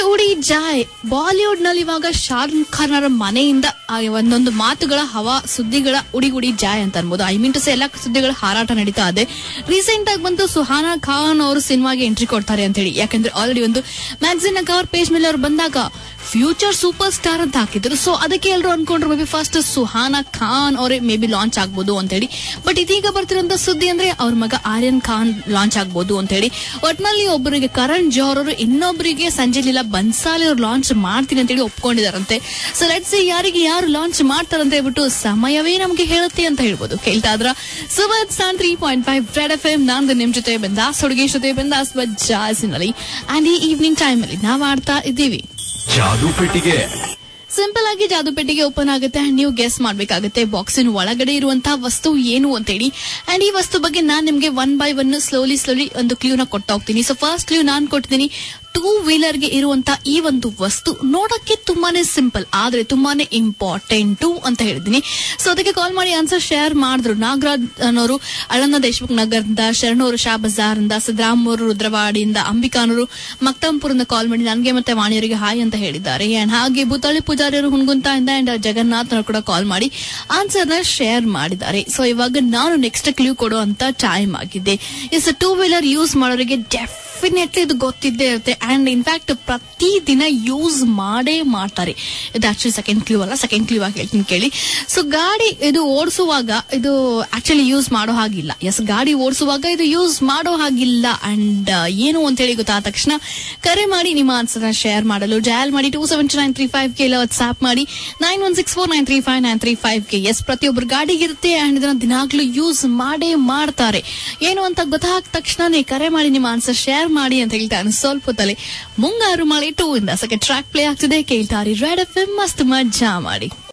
rowdy Joy Bollywood ನಲ್ಲಿ ಇವಾಗ ಶಾರುಖ್ ಖಾನ್ ಅವರ ಮನೆಯಿಂದ ಆ ಒಂದೊಂದು ಮಾತುಗಳ ಹವಾ ಸುದ್ದಿಗಳ ಉಡಿ ಉಡಿ ಜಾಯ್ ಅಂತ ಅನ್ಬೋದು ಐ ಮೀನ್ ಟು ಸೇ ಎಲ್ಲ ಸುದ್ದಿಗಳ ಹಾರಾಟ ನಡೀತಾ ಇದೆ ರೀಸೆಂಟ್ ಆಗಿ ಬಂತು ಸುಹಾನಾ ಖಾನ್ ಅವರು ಸಿನಿಮಾಗೆ ಎಂಟ್ರಿ ಕೊಡ್ತಾರೆ ಅಂತ ಹೇಳಿ ಯಾಕಂದ್ರೆ ಆಲ್ರೆಡಿ ಒಂದು ಮ್ಯಾಗಝಿನ್ ಕವರ್ ಪೇಜ್ ಮೇಲೆ ಅವ್ರು ಬಂದಾಗ ಫ್ಯೂಚರ್ ಸೂಪರ್ ಸ್ಟಾರ್ ಅಂತ ಹಾಕಿದ್ರು ಸೊ ಅದಕ್ಕೆ ಎಲ್ಲರೂ ಅನ್ಕೊಂಡ್ರು maybe first Suhana Khan ಅವರೇ ಮೇ ಬಿ ಲಾಂಚ್ ಆಗ್ಬೋದು ಅಂತ ಹೇಳಿ ಬಟ್ ಇದೀಗ ಬರ್ತಿರೋಂತ ಸುದ್ದಿ ಅಂದ್ರೆ ಅವ್ರ ಮಗ ಆರ್ಯನ್ ಖಾನ್ ಲಾಂಚ್ ಆಗ್ಬೋದು ಅಂತ ಹೇಳಿ ಒಟ್ನಲ್ಲಿ ಒಬ್ಬರಿಗೆ ಕರಣ್ ಜೋಹರ್ ಅವರು ಇನ್ನೊಬ್ಬರಿಗೆ ಸಂಜಯ್ ಲೀಲಾ ಬನ್ಸಾಲಿ ಅವ್ರು ಲಾಂಚ್ ಮಾಡ್ತೀನಿ ಅಂತ ಹೇಳಿ ಒಪ್ಕೊಂಡಿದಾರಂತೆ ಸೊ ಲೆಟ್ಸ್ ಯಾರಿಗೆ ಯಾರು ಲಾಂಚ್ ಮಾಡ್ತಾರಂತ ಹೇಳ್ಬಿಟ್ಟು ಸಮಯವೇ ನಮಗೆ ಹೇಳುತ್ತೆ ಅಂತ ಹೇಳ್ಬೋದು ಕೇಳ್ತಾ ಇದ್ರ ಸುಮತ್ ಸಾನ್ three point five red F M ನಂದು ನಿಮ್ ಜೊತೆ ಬಂದಾಸ್ ಹುಡುಗಿ ಜೊತೆ ಬಂದಾಸ್ ಜಾಸಿನಲ್ಲಿ ಅಂಡ್ ಈ ಈವ್ನಿಂಗ್ ಟೈಮ್ ಅಲ್ಲಿ ನಾವ್ ಆಡ್ತಾ ಇದ್ದೀವಿ ಜಾದು ಪೆಟ್ಟಿಗೆ ಸಿಂಪಲ್ ಆಗಿ ಜಾದು ಪೆಟ್ಟಿಗೆ ಓಪನ್ ಆಗುತ್ತೆ ಅಂಡ್ ನೀವು ಗೆಸ್ ಮಾಡ್ಬೇಕಾಗುತ್ತೆ ಬಾಕ್ಸಿನ ಒಳಗಡೆ ಇರುವಂತಹ ವಸ್ತು ಏನು ಅಂತ ಹೇಳಿ ಅಂಡ್ ಈ ವಸ್ತು ಬಗ್ಗೆ ನಾನ್ ನಿಮ್ಗೆ one by one slowly slowly ಒಂದು ಕ್ಲೂನ ಕೊಟ್ಟ ಹೋಗ್ತೀನಿ ಸೊ ಫಸ್ಟ್ ಕ್ಲೂ ನಾನ್ ಕೊಟ್ಟಿದ್ದೀನಿ ಟೂ ವೀಲರ್ಗೆ ಇರುವಂತ ಈ ಒಂದು ವಸ್ತು ನೋಡಕ್ಕೆ ತುಂಬಾನೇ ಸಿಂಪಲ್ ಆದ್ರೆ ತುಂಬಾನೇ ಇಂಪಾರ್ಟೆಂಟು ಅಂತ ಹೇಳಿದೀನಿ ಸೊ ಅದಕ್ಕೆ ಕಾಲ್ ಮಾಡಿ ಆನ್ಸರ್ ಶೇರ್ ಮಾಡಿದ್ರು ನಾಗರಾಜ್ ಅನ್ನೋರು ಅಳಂದ ದೇಶಮುಖ್ ನಗರದಿಂದ ಶರಣೂರು ಶಾ ಬಜಾರ್ನಿಂದ ಸಿದ್ದರಾಮೂರು ರುದ್ರವಾಡಿಯಿಂದ ಅಂಬಿಕಾನೂರು ಮಕ್ತಂಪುರದಿಂದ ಕಾಲ್ ಮಾಡಿ ನನಗೆ ಮತ್ತೆ ವಾಣಿಯವರಿಗೆ ಹಾಯ್ ಅಂತ ಹೇಳಿದ್ದಾರೆ ಅಂಡ್ ಹಾಗೆ ಭೂತಾಳಿ ಪೂಜಾರಿಯವರು ಹುಣಗುಂತ ಇಂದ ಅಂಡ್ ಜಗನ್ನಾಥ್ ಅವರು ಕೂಡ ಕಾಲ್ ಮಾಡಿ ಆನ್ಸರ್ ನ ಶೇರ್ ಮಾಡಿದ್ದಾರೆ ಸೊ ಇವಾಗ ನಾನು ನೆಕ್ಸ್ಟ್ ಕ್ಲೂ ಕೊಡೋ ಅಂತ ಟೈಮ್ ಆಗಿದೆ ಇಸ್ ಟೂ ವೀಲರ್ ಯೂಸ್ ಮಾಡೋರಿಗೆ ಡೆಫಿನೆಟ್ಲಿ ಇದು ಗೊತ್ತಿದ್ದೇ ಇರುತ್ತೆ ಅಂಡ್ ಇನ್ಫ್ಯಾಕ್ಟ್ ಪ್ರತಿ ದಿನ ಯೂಸ್ ಮಾಡೇ ಮಾಡ್ತಾರೆ ಇದು ಆಕ್ಚುಲಿ ಸೆಕೆಂಡ್ ಕ್ಲೂ ಅಲ್ಲ ಸೆಕೆಂಡ್ ಕ್ಲೂ ಆಗಿ ಹೇಳ್ತೀನಿ ಕೇಳಿ ಸೊ ಗಾಡಿ ಇದು ಓಡಿಸುವಾಗ ಇದು ಆಕ್ಚುಲಿ ಯೂಸ್ ಮಾಡೋ ಹಾಗಿಲ್ಲ ಎಸ್ ಗಾಡಿ ಓಡಿಸುವಾಗ ಇದು ಯೂಸ್ ಮಾಡೋ ಹಾಗಿಲ್ಲ ಅಂಡ್ ಏನು ಅಂತ ಹೇಳಿ ಗೊತ್ತಾದ ತಕ್ಷಣ ಕರೆ ಮಾಡಿ ನಿಮ್ಮ ಆನ್ಸರ್ ಶೇರ್ ಮಾಡಲು ಡಯಲ್ ಮಾಡಿ two seven two nine three five ಗೆ ವಾಟ್ಸ್ಆಪ್ ಮಾಡಿ nine one six four nine three five nine three five ಗೆ ಎಸ್ ಪ್ರತಿಯೊಬ್ಬರು ಗಾಡಿಗೆ ಇರುತ್ತೆ ಅಂಡ್ ಇದನ್ನ ದಿನಾಗ್ಲೂ ಯೂಸ್ ಮಾಡೇ ಮಾಡ್ತಾರೆ ಏನು ಅಂತ ಗೊತ್ತಾದ ತಕ್ಷಣನೇ ಕರೆ ಮಾಡಿ ನಿಮ್ಮ ಆನ್ಸರ್ ಶೇರ್ ಮಾಡಿ ಅಂತ ಹೇಳ್ತಾನೆ ಸ್ವಲ್ಪ ಹೊತ್ತಲ್ಲಿ ಮುಂಗಾರು ಮಳೆ ಟೂ ಇಂದ ಸಕೆ ಟ್ರ್ಯಾಕ್ ಪ್ಲೇ ಆಗ್ತಿದೆ ಕೇಳ್ತಾರೆ ರೆಡ್ ಎಫ್ ಎಂ ಮಸ್ತ್ ಮಜಾ ಮಾಡಿ